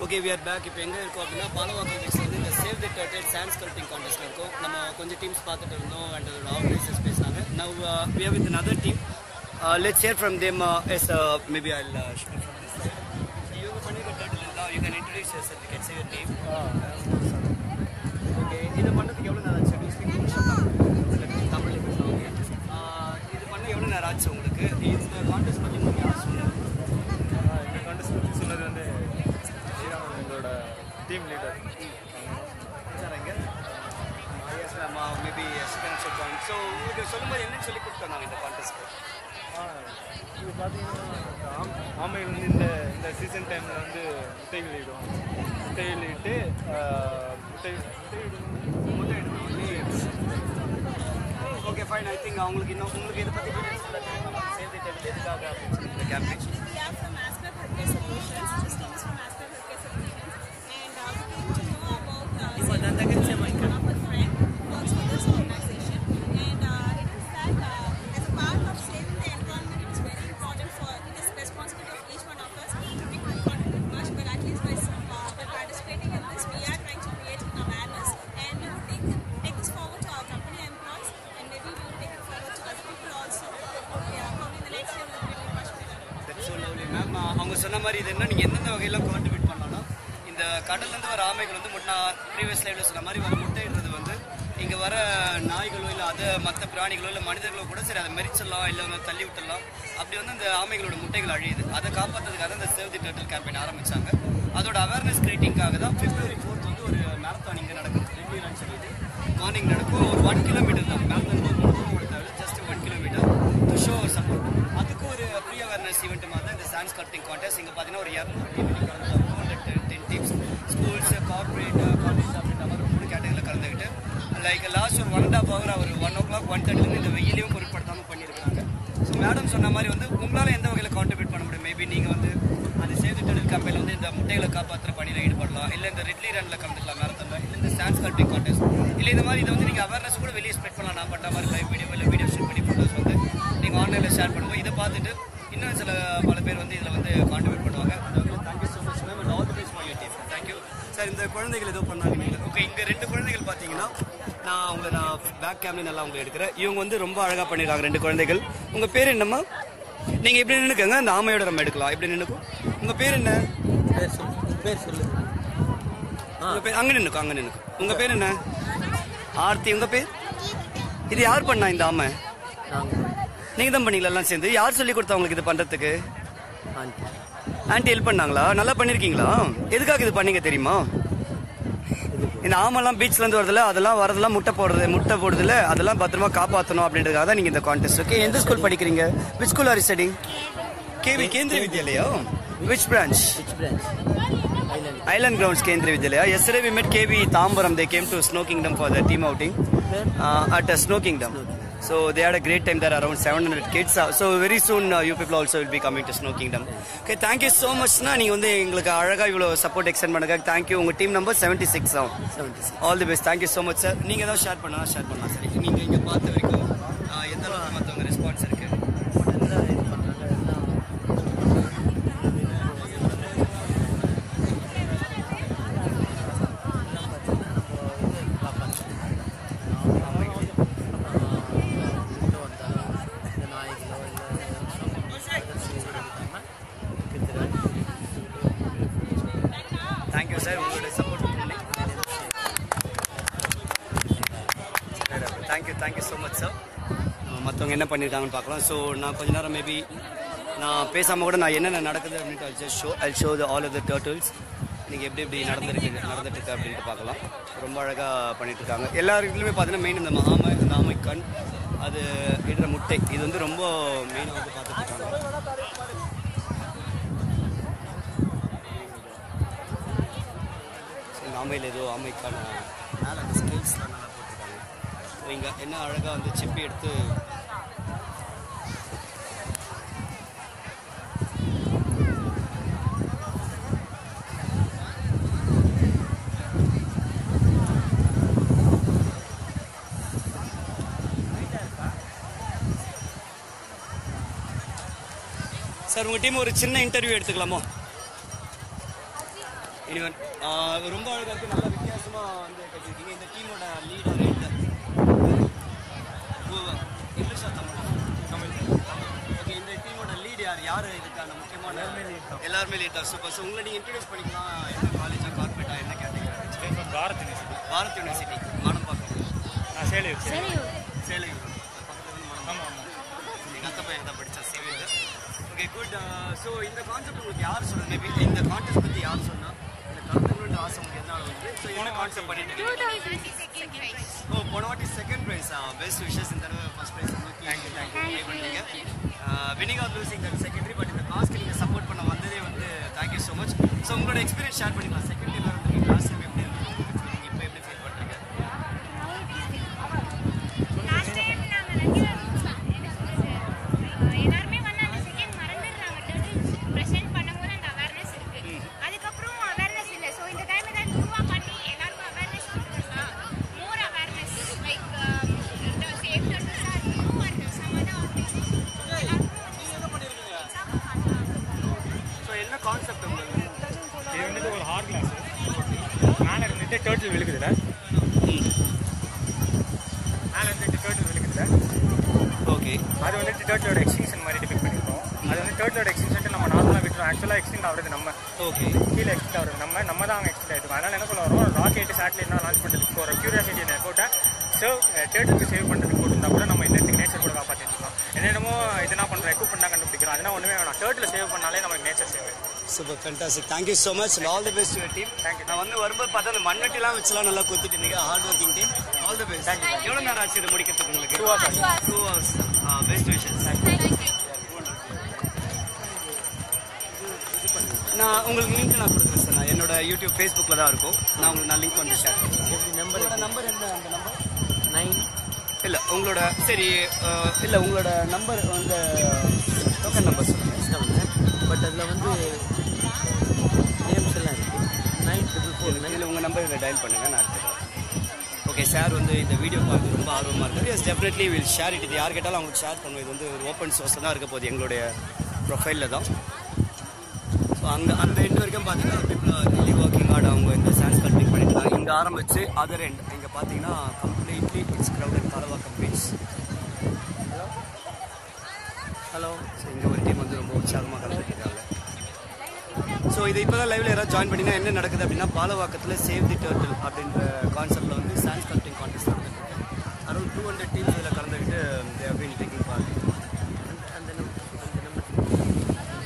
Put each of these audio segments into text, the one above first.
Okay we are back இப்போ எங்கே இருக்கோம் அப்படின்னா பாலவாக்கம் பீச் வந்து இந்த save the turtle sand sculpting கான்டெஸ்ட்டில் இருக்கோம் நம்ம கொஞ்சம் டீம்ஸ் பார்த்துட்டு இருந்தோம் அண்ட் அதோட ஆர்கனைசர்ஸ் பேசினாங்க now we are with another team let's hear from them yes maybe I இவங்க பண்ணிருக்க டர்டல் இருந்தால் you can introduce your sir can say your name okay இது பண்ணதுக்கு எவ்வளோ நேரம் ஆச்சு You speak English or Tamil? Tamil okay இது பண்ண எவ்வளோ நேரம் ஆச்சு உங்களுக்கு இந்த கான்டெஸ்ட் பற்றி உங்களுக்கு யார் சொன்னாங்க இந்த கான்டெஸ்ட் பற்றி சொன்னது வந்து ஸ்ரீராமன் எங்களோட டீம் லீடர் சார் எங்க yes ma'am maybe second set point so உங்களுக்கு சொல்லும்போது என்னன்னு சொல்லி கொடுத்தாங்க இந்த கான்டெஸ்ட் இது பார்த்தீங்கன்னா ஆம் ஆமைகள் வந்து இந்த இந்த சீசன் டைமில் வந்து முட்டைகள் இடும் முட்டைகள் இட்டு ஆஹ், முட்டை முட்டை இடும் ஓகே ஃபைன் ஐ திங்க் அவங்களுக்கு இன்னும் உங்களுக்கு இதை பற்றி சேவ் தி டெபிள் எதுக்காக அப்படின்னு சொல்லி இந்த campaign We are from Aspect Healthcare Solutions. This team is from Aspect Healthcare Solutions. And uh, we came to know about uh, one of our friend works for this organization. And uh, it is that uh, as a part of saving the environment, it is very important for, it is responsibility of each one of us. We can't contribute much, but at least by, uh, by participating in this, we are trying to create awareness. And we will take, take this forward to our company employees. And maybe we will take it forward to other people also. Yeah, probably the next year we will be doing much better. That's so lovely ma'am அவங்க சொன்ன மாதிரி இது என்ன நீங்கள் எந்தெந்த வகையில் contribute பண்ணலாம் இந்த கடல்லேருந்து வர ஆமைகள் வந்து முன்னா ப்ரீவியஸ் லைவ்ல சொன்ன மாதிரி வர முட்டையிடுறது வந்து இங்கே வர நாய்களோ இல்லை அதை மற்ற பிராணிகளோ இல்லை மனிதர்களோ கூட சரி அதை மெரிச்சிடலாம் இல்லை வந்து தள்ளி விட்டுடலாம் அப்படி வந்து அந்த ஆமைகளோட முட்டைகள் அழியுது அதை காப்பாற்றுறதுக்காக இந்த சேவ் தி டர்ட்டில் கேம்பெயின் ஆரம்பிச்சாங்க அதோட அவேர்னஸ் கிரியேட்டிங்காக தான் பிப்ரவரி ஃபோர்த் வந்து ஒரு மேரத்தான் இங்கே நடக்குது ரெகுலரான்னு சொல்லிட்டு மார்னிங் நடக்கும் ஒரு ஒன் கிலோமீட்டர் தான் marathon just one kilometre to show support அதுக்கு ஒரு ப்ரீ அவேர்னஸ் ஈவெண்ட் மாதிரி தான் இந்த சான்ஸ் கட்டிங் கான்டெஸ்ட் இங்கே பார்த்தீங்கன்னா ஒரு இரநூறு team ten teams schools corporate college அப்படின்ற மாதிரி மூணு கேட்டகரியில் கலந்துக்கிட்டு லைக் லாஸ்ட் ஒரு ஒன் அண்ட் ஹாஃப் ஹவர் ஒரு ஒன் ஓ கிளாக் ஒன் தேர்ட்டிலேருந்து இந்த வெயிலையும் பொருட்படுத்தாமல் பண்ணியிருக்காங்க ஸோ மேடம் சொன்ன மாதிரி வந்து உங்களால் எந்த வகையில் கான்ட்ரிபியூட் பண்ண முடியும் மேபி நீங்கள் வந்து அந்த சேது டெலில் கம்பெனியில் வந்து இந்த முட்டைகளை காப்பாற்றுற பணியில் ஈடுபடலாம் இல்லை இந்த ரெட்லி ரனில் கலந்துக்கலாம் மேரத்தனில் இல்லை இந்த சான்ஸ் கட்டிங் கான்டெஸ்ட் இல்லை இந்த மாதிரி இதை வந்து நீங்கள் அவேர்னஸ் கூட வெளியே ஸ்ப்ரெட் பண்ணலாம் நான் பண்ணுற மாதிரி லைவ் வீடியோ இல்லை வீடியோ ஷூட் பண்ணி ஃபோட்டோஸ் வந்து நீங்கள் ஆன்லைனில் ஷேர் பண்ணும்போது இதை பார்த்துட்டு இன்னும் சில பல பேர் வந்து இதில் வந்து கான்ட்ரிபியூட் பண்ணுவாங்க thank you so much ma'am and all the best for your team thank you sir இந்த குழந்தைகள் ஏதோ பண்ணாங்க நீங்கள் ஓகே இங்கே ரெண்டு குழந்தைகள் பார்த்தீங்கன்னா நான் உங்களை நான் பேக் கேம்ல நல்லா உங்களை எடுக்கிறேன் இவங்க வந்து ரொம்ப அழகாக பண்ணியிருக்காங்க ரெண்டு குழந்தைகள் உங்கள் பேர் என்னம்மா நீங்கள் இப்படி நின்றுக்கங்க அந்த ஆமையோட நம்ம எடுக்கலாம் இப்படி நின்றுக்கும் உங்கள் பேர் என்ன பேர் சொல்லு பேர் சொல்லு உங்க பேர் அங்க நின்னுக்கும் அங்க நின்னுக்கும் உங்க பேர் என்ன ஆர்த்தி உங்க பேர் இது யார் பண்ணா இந்த ஆமை நாங்கள் நீங்க தான் பண்ணீங்களா எல்லாம் சேர்ந்து யார் சொல்லி கொடுத்தா உங்களுக்கு இது பண்றதுக்கு ஆண்டி ஆன்ட்டி ஹெல்ப் பண்ணாங்களா நல்லா பண்ணிருக்கீங்களா எதுக்காக இது பண்ணீங்க தெரியுமா இந்த ஆமெல்லாம் பீச்ல இருந்து வரதுல அதெல்லாம் வரதெல்லாம் முட்டை போடுறது முட்டை போடுறதுல அதெல்லாம் பத்திரமா காப்பாற்றணும் அப்படின்றதுக்காக தான் நீங்க இந்த கான்டெஸ்ட் ஓகே எந்த ஸ்கூல் படிக்கிறீங்க which school are studying KV Kendriya Vidyalaya which branch which branch island Island Grounds Kendriya Vidyalaya. Yesterday we met KB Tambaram. They came to Snow Kingdom for the team outing uh, at uh, Snow Kingdom. So they had a great time there, around 700 kids. Uh, so very soon uh, you people also will be coming to Snow Kingdom. Okay, thank you so much. Na நீங்க வந்து எங்களுக்கு அழகா இவ்வளவு support extend பண்ணுங்க thank you உங்க team number seventy six ஆகும் seventy six all the best thank you so much sir நீங்க ஏதாவது ஷேர் பண்ணா ஷேர் பண்ணலாம் சரி நீங்க இங்க பார்த்த வரைக்கும் uh, எந்த அளவுக்கு மற்றவங்க ரெஸ்பான்ஸ் இருக்கு எல்லாம் இது பண்ணுறாங்க எல்லாம் தேங்க்யூ சார் உங்களோட சப்போர்ட் பண்ணி thank you thank you so much sir மற்றவங்க என்ன பண்ணியிருக்காங்கன்னு பார்க்கலாம் ஸோ நான் கொஞ்ச நேரம் மேபி நான் பேசாமல் கூட நான் என்னென்ன நடக்குது அப்படின்ட்டு I just show I show the all of the turtles நீங்கள் எப்படி எப்படி நடந்திருக்கு நடந்துட்டு இருக்கு அப்படின்ட்டு பார்க்கலாம் ரொம்ப அழகாக பண்ணிட்டு இருக்காங்க எல்லா இடத்துலையுமே பார்த்தீங்கன்னா மெயின் இந்த ஆமை இந்த ஆமை கண் அது இடுற முட்டை இது வந்து ரொம்ப மெயினாக வந்து பார்த்துட்டு இருக்காங்க இந்த ஆமையில் ஏதோ ஆமைக்கான மேலே அந்த ஸ்கில்ஸ்லாம் நல்லா போட்டிருக்காங்க ஸோ இங்கே என்ன அழகாக வந்து சிப்பி எடுத்து சார் உங்கள் டீம் ஒரு சின்ன இன்டர்வியூ எடுத்துக்கலாமோ இனிவன் ரொம்ப அழகாக இருக்கு நல்லா வித்தியாசமாக வந்து கட்டிருக்கீங்க இந்த டீமோட லீடர் இங்கிலீஷா தமிழ் தமிழ் ஓகே இந்த டீமோட லீட் யார் யார் இதுக்கான முக்கியமான எல்லாருமே லீடர் சூப்பர் ஸோ உங்களை நீங்கள் இன்ட்ரடியூஸ் பண்ணிக்கலாம் என்ன காலேஜா கார்பரேட்டா என்ன கேட்டீங்க பாரத் யூனிவர்சிட்டி பாரத் யூனிவர்சிட்டி மானம்பாக்கம் நான் சேலையூர் சேலையூர் பக்கத்துல இருந்து மானம்பாக்கம் எங்கள் அத்தை பையன் தான் படித்தா சிவில் ஓகே குட் ஸோ இந்த கான்செப்ட் உங்களுக்கு யார் சொன்னது மேபி இந்த கான்டெஸ்ட் பற்றி யார் சொன்னா இந்த கலந்துக்கணுன்ற ஆசை உங்களுக்கு எதனால வந்து ஸோ என்ன கான்செப்ட் பண்ணிட்டு இருக்கீங்க? ஓ போன வாட்டி செகண்ட் ப்ரைஸா பெஸ்ட் விஷஸ் இந்த தடவை ஃபர்ஸ்ட் ப்ரைஸ் நோக்கி ட்ரை பண்ணீங்க winning or losing that secondary but இந்த காஸ்க்கு நீங்கள் சப்போர்ட் பண்ண வந்ததே வந்து தேங்க்யூ ஸோ மச் ஸோ உங்களோட எக்ஸ்பீரியன்ஸ் ஷேர் பண்ணிக்கலாம் செகண்ட் டைம் வந்து லாஸ்ட் டைம் எப்படி இருந்தது இப்போ எப்படி ஃபீல் பண்ணுறீங்க லாஸ்ட் டைம் நாங்க ரெகுலர் எல்லாருமே வந்து அந்த செகண்ட் மறந்துடுறாங்க டர்ட்டில்ஸ் ப்ரெசென்ட் பண்ணும்போது அந்த அவேர்னஸ் இருக்கு அதுக்கப்புறம் அவேர்னஸ் இல்லை ஸோ இந்த டைம் ஏதாவது நியூவாக பண்ணி எல்லாருக்கும் அவேர்னஸ் கொடுத்துருக்கலாம் மோர் அவேர்னஸ் லைக் இந்த சேஃப் டர்ட்டில்ஸாக இருக்கணும் and some other organisation so என்ன கான்செப்ட் உங்களுக்கு இது வந்துட்டு ஒரு ஹார் கிளாஸ் மேலே இருந்துட்டு டேர்ட்டில் விழுக்குதுல மேலே இருந்துட்டு டேர்ட்டில் விழுக்குதுல ஓகே அது வந்துட்டு டேர்ட்டிலோட எக்ஸ்டென்ஷன் மாதிரி டிபிக் பண்ணியிருக்கோம் அது வந்து டேர்ட்டிலோட எக்ஸ்டென்ஷன் நம்ம நார்மலாக விட்டுரும் ஆக்சுவலாக எக்ஸ்டெண்ட் ஆகுறது நம்ம ஓகே கீழே எக்ஸ்டெண்ட் ஆகுறது நம்ம நம்ம தான் அங்கே எக்ஸ்டெண்ட் ஆகிடும் அதனால் என்ன சொல்ல வரோம் ராக்கெட் சேட்டலைட்லாம் லான்ச் பண்ணுறதுக்கு ஒரு கியூரியாசிட்டி எஃபோர்ட்டை சேவ் டேட்டுக்கு சேவ் பண்ணுறதுக்கு போட்டிருந்தா கூட நம்ம இந்த நேச்சர் கூட காப்பாற்றிருக்கலாம் என்னென்னமோ இதெல்லாம் பண்ணுற எக்யூப்மெண்ட் தான் கண்டுபிடிக்கிறோம் அதெல்லாம் ஒன்றுமே வேணாம் டேர்ட்டில் சேவ் பண்ணாலே நமக்கு nature save super fantastic thank you so much all the best your team Thank you. நான் வந்து வரும்போது பார்த்தா அந்த மண்ணட்டிலாம் வச்சுலாம் நல்லா கொத்திட்டு இருந்தீங்க hard working team all the best எவ்வளோ நேரம் ஆச்சு இதை முடிக்கிறதுக்கு உங்களுக்கு Two hours. Two hours best wishes நான் உங்களுக்கு லிங்க் நான் கொடுக்குறேன் சார் நான் என்னோட யூடியூப் ஃபேஸ்புக்கில் தான் இருக்கும் நான் உங்களுக்கு நான் லிங்க் வந்து ஷேர் எப்படி நம்பர் உங்களோட நம்பர் என்ன அந்த நம்பர் நைன் இல்லை உங்களோட சரி இல்லை உங்களோட நம்பர் வந்து டோக்கன் நம்பர் சொல்லுங்கள் பட் அதில் வந்து நேம்ஸ் எல்லாம் இருக்குது நைன் ட்ரிபிள் ஃபோர் நைன் இதில் உங்கள் நம்பர் இதில் டயல் பண்ணுங்கள் நான் எடுத்துக்கிறேன் ஓகே சார் வந்து இந்த வீடியோ பார்த்து ரொம்ப ஆர்வமாக இருக்குது yes definitely will share it இது யார் கேட்டாலும் அவங்களுக்கு ஷேர் பண்ணுவோம் இது வந்து ஒரு ஓப்பன் சோர்ஸ் தான் இருக்க போகுது எங்களுடைய ப்ரொஃபைலில் தான் ஸோ அங்கே அந்த எண்ட் வரைக்கும் பார்த்தீங்கன்னா பீப்புள் ரிலி ஒர்க்கிங் ஹார்ட் அவங்க இந்த சான்ஸ் கல்டிங் பண்ணிட்டு இங்கே ஆரம்பிச்சு அதர் எண்ட் இங்கே பார்த்தீங்கன்னா completely it's crowded Paravakkam beach hello so இங்கே ஒரு டீம் வந்து ரொம்ப உற்சாகமாக கலந்துருக்காங்க ஸோ இது இப்போ தான் லைவ்ல யாராவது ஜாயின் பண்ணினா என்ன நடக்குது அப்படின்னா பாலவாக்கத்தில் சேவ் தி டர்ட்டில் அப்படின்ற கான்செப்டில் வந்து சான்ஸ் கல்டிங் கான்டெஸ்ட் நடந்துட்டு அரௌண்ட் டூ ஹண்ட்ரட் டீம்ஸ் இதில் கலந்துக்கிட்டு they have been taking part அந்த அந்த நம்பர் அந்த நம்பர்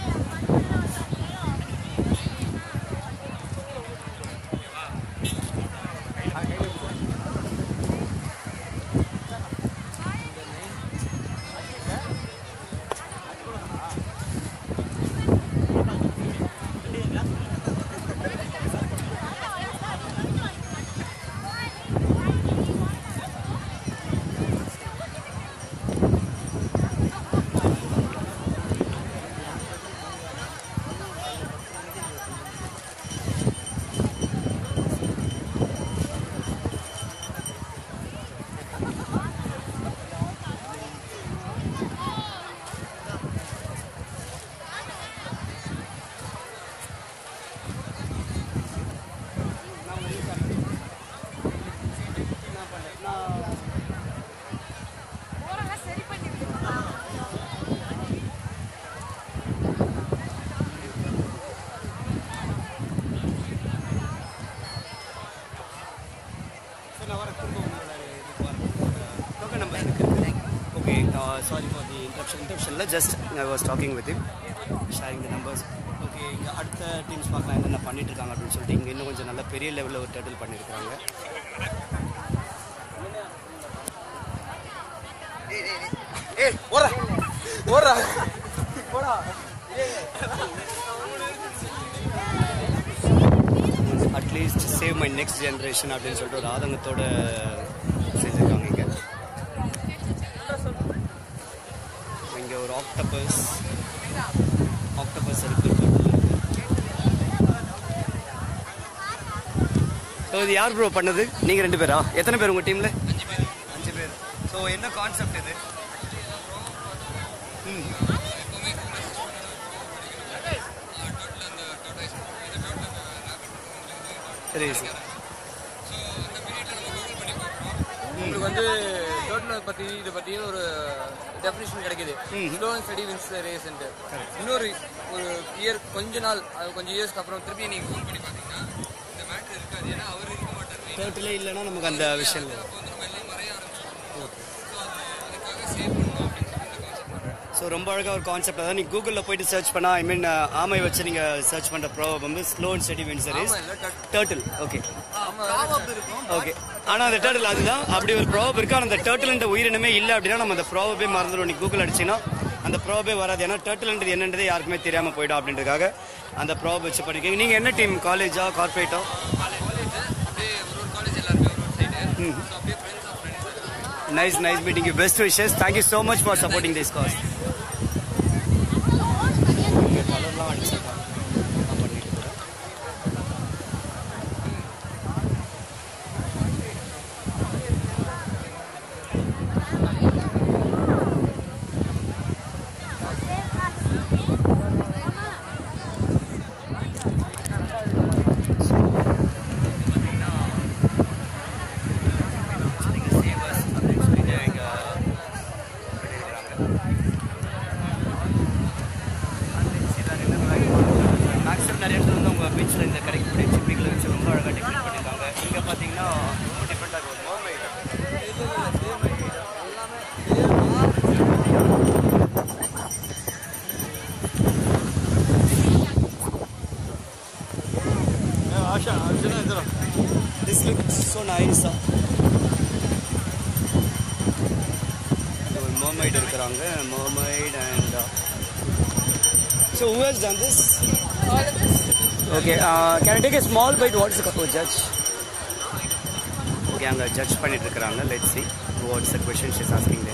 டோக்கன் நம்பர் எனக்கு okay sorry for the interruption இன்டரப்ஷனில் just I was talking with sharing the numbers okay இங்கே அடுத்த டீம்ஸ் பார்க்கலாம் என்னென்ன பண்ணிட்டு இருக்காங்க அப்படின்னு சொல்லிட்டு இங்கே இன்னும் கொஞ்சம் நல்ல பெரிய லெவலில் ஒரு டேட்டில் பண்ணியிருக்காங்க ஏய் ஓரா ஓரா போடா at least save my next generation அப்படின்னு சொல்லிட்டு ஒரு ஆதங்கத்தோட செஞ்சுருக்காங்க இங்கே இங்கே ஒரு ஆக்டபஸ் ஆக்டபஸ் இருக்கு ஸோ இது யார் ப்ரோ பண்ணது நீங்கள் ரெண்டு பேரா எத்தனை பேர் உங்கள் டீமில் அஞ்சு பேர் அஞ்சு பேர் ஸோ என்ன கான்செப்ட் இது ம் சரி சரி உங்களுக்கு வந்து டோட்டல் பத்தி இதை பத்தி ஒரு டெஃபினேஷன் கிடைக்குது ஸ்லோ அண்ட் ஸ்டடி வின்ஸ் ரேஸ்ன்ட்டு இன்னொரு ஒரு இயர் கொஞ்ச நாள் அது கொஞ்சம் இயர்ஸ்க்கு அப்புறம் திருப்பி நீங்க ஃபோன் பண்ணி பாத்தீங்கன்னா இந்த மேட்ரு இருக்காது ஏன்னா அவர் இருக்க மாட்டார் தேர்ட்டில் இல்லைன்னா நமக்கு அந்த விஷயம் இல்லை அப்போ வந்து நம்ம எல்லாம் மறைய ஆரம்பிச்சிடும் ஸோ அதுக்காக சேவ் பண்ணணும் அப்படின்னு சொல்லி இந்த கான்செப்ட் பண்ணுறேன் ஸோ ரொம்ப அழகாக ஒரு கான்செப்ட் அதான் நீங்கள் கூகுளில் போயிட்டு சர்ச் பண்ணால் ஐ மீன் ஆமை வச்சு நீங்கள் சர்ச் பண்ணுற ப்ரோ வந்து slow and steady wins is turtle okay okay ஆனால் அந்த டேர்ட்டில் அதுதான் அப்படி ஒரு ப்ராப் இருக்கு ஆனால் அந்த டேர்ட்டில்ன்ற உயிரினமே இல்லை அப்படின்னா நம்ம அந்த ப்ராபே மறந்துடும் நீ கூகுள் அடிச்சிங்கன்னா அந்த ப்ராபே வராது ஏன்னா டேர்ட்டில்ன்றது என்னன்றதே யாருக்குமே தெரியாமல் போயிடும் அப்படின்றதுக்காக அந்த ப்ராப் வச்சு பண்ணிருக்கீங்க நீங்கள் என்ன டீம் காலேஜா கார்பரேட்டா காலேஜ் அப்படியே ஒரு ஒரு காலேஜ் எல்லாருமே ஒரு ஒரு சைடு ஸோ அப்படியே friends of friends nice nice meeting you best wishes thank you so much for supporting this cause கலர்லாம் அடிச்சிருக்காங்க நான் பண்ணிட்டு இருக்கேன். நீங்க சேவர்ஸ் அப்படின்னு சொல்லிட்டு இங்க மேக்ஸிமம் நிறைய இடத்துல வந்து உங்க பீச்சில் இந்த கிடைக்கக்கூடிய சிப்பிகளை வச்சு ரொம்ப அழகாக டெக்கரேட் பண்ணியிருக்காங்க இங்கே பார்த்தீங்கன்னா ரொம்ப டிஃப்ரெண்ட்டாக இருக்கும் திஸ் லுக் ஸோ நைஸா ஒரு மர்மைட் இருக்கிறாங்க mermaid and so who has done this okay can take a small bite what is oh judge okay அங்கே ஜட்ஜ் பண்ணிட்டு இருக்கிறாங்க let see what's the question she's asking